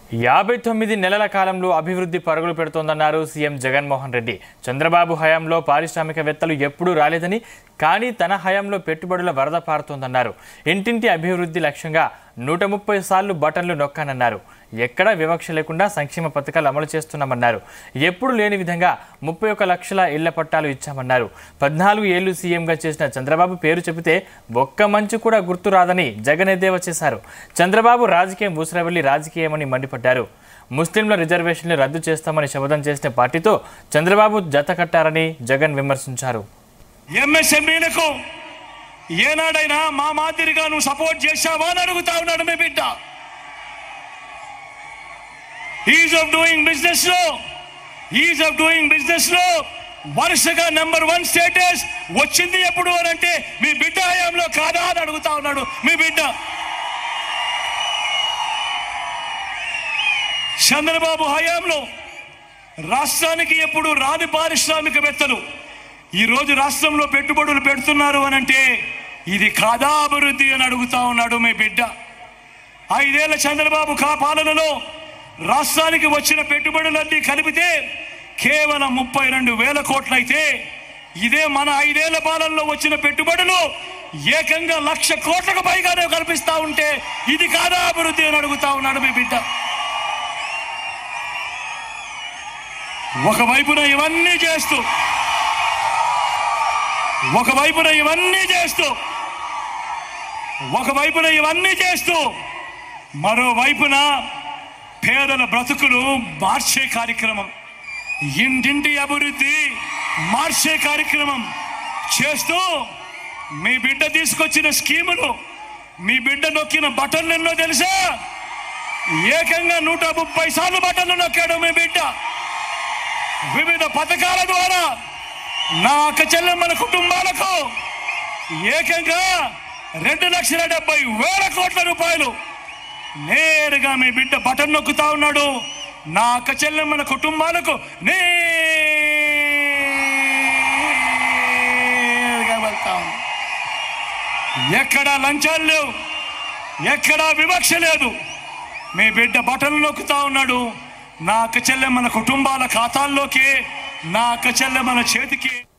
యాభై తొమ్మిది నెలల కాలంలో అభివృద్ధి పరుగులు పెడుతోందన్నారు సీఎం జగన్మోహన్ రెడ్డి చంద్రబాబు హయాంలో పారిశ్రామికవేత్తలు ఎప్పుడూ రాలేదని కానీ తన హయాంలో పెట్టుబడుల వరద పారుతోందన్నారు ఇంటింటి అభివృద్ధి లక్ష్యంగా నూట ముప్పై సార్లు బటన్లు నొక్కానన్నారు ఎక్కడా వివక్ష లేకుండా సంక్షేమ పథకాలు అమలు చేస్తున్నామన్నారు ఎప్పుడు లేని విధంగా ముప్పై ఒక్క లక్షల ఇళ్ల పట్టాలు ఇచ్చామన్నారు పద్నాలుగు ఏళ్లు సీఎంగా చేసిన చంద్రబాబు పేరు చెబితే ఒక్క మంచు కూడా గుర్తు రాదని జగన్ ఎద్దేవా చేశారు చంద్రబాబు రాజకీయం ఊసరవెళ్లి రాజకీయమని మండిపడ్డారు ముస్లింల రిజర్వేషన్లు రద్దు చేస్తామని శపథం చేసిన పార్టీతో చంద్రబాబు జత కట్టారని జగన్ విమర్శించారు ఎంఎస్ఎంఈలకు ఏనాడైనా మా మాదిరిగా నువ్వు సపోర్ట్ చేశావా అని అడుగుతా ఉన్నాడు మీ బిడ్డ ఈజ్ ఆఫ్ డూయింగ్ బిజినెస్ లో ఈజ్ ఆఫ్ డూయింగ్ బిజినెస్ లో వరుసగా నెంబర్ వన్ స్టేటస్ వచ్చింది ఎప్పుడు అని అంటే మీ బిడ్డ హయాంలో కాదా అని అడుగుతా ఉన్నాడు మీ బిడ్డ చంద్రబాబు హయాంలో రాష్ట్రానికి ఎప్పుడు రాని పారిశ్రామికవేత్తలు ఈ రోజు రాష్ట్రంలో పెట్టుబడులు పెడుతున్నారు అని అంటే ఇది కాదా అభివృద్ధి అని అడుగుతా ఉన్నాడు మీ బిడ్డ ఐదేళ్ల చంద్రబాబు కా పాలనలో రాష్ట్రానికి వచ్చిన పెట్టుబడులన్నీ కలిపితే కేవలం ముప్పై రెండు వేల కోట్లయితే ఇదే మన ఐదేళ్ల పాలనలో వచ్చిన పెట్టుబడులు ఏకంగా లక్ష కోట్లకు పైగానే కల్పిస్తా ఉంటే ఇది కాదా అభివృద్ధి అని అడుగుతా ఉన్నాడు మీ బిడ్డ ఒకవైపున ఇవన్నీ చేస్తూ ఒకవైపున ఇవన్నీ చేస్తూ ఒకవైపున ఇవన్నీ చేస్తూ మరోవైపున పేదల బ్రతుకులు మార్చే కార్యక్రమం ఇంటింటి అభివృద్ధి మార్చే కార్యక్రమం చేస్తూ మీ బిడ్డ తీసుకొచ్చిన స్కీములు మీ బిడ్డ నొక్కిన బటన్లు ఎన్నో తెలుసా ఏకంగా నూట ముప్పై సార్లు బటన్లు నొక్కాడు మీ బిడ్డ వివిధ పథకాల ద్వారా నా అక్క చెల్లెమ్మల కుటుంబాలకు ఏకంగా రెండు లక్షల డెబ్బై వేల కోట్ల రూపాయలు నేరుగా మీ బిడ్డ బటన్ నొక్కుతా ఉన్నాడు నా అక్క చెల్లెమ్మల కుటుంబాలకు నేరుగా వెళ్తా ఉంది ఎక్కడా లంచాలు లేవు ఎక్కడా వివక్ష లేదు మీ బిడ్డ బటన్ నొక్కుతా ఉన్నాడు నా అక్క చెల్లెమ్మల కుటుంబాల ఖాతాల్లోకి నా అక్క చెల్లెమ్మల చేతికి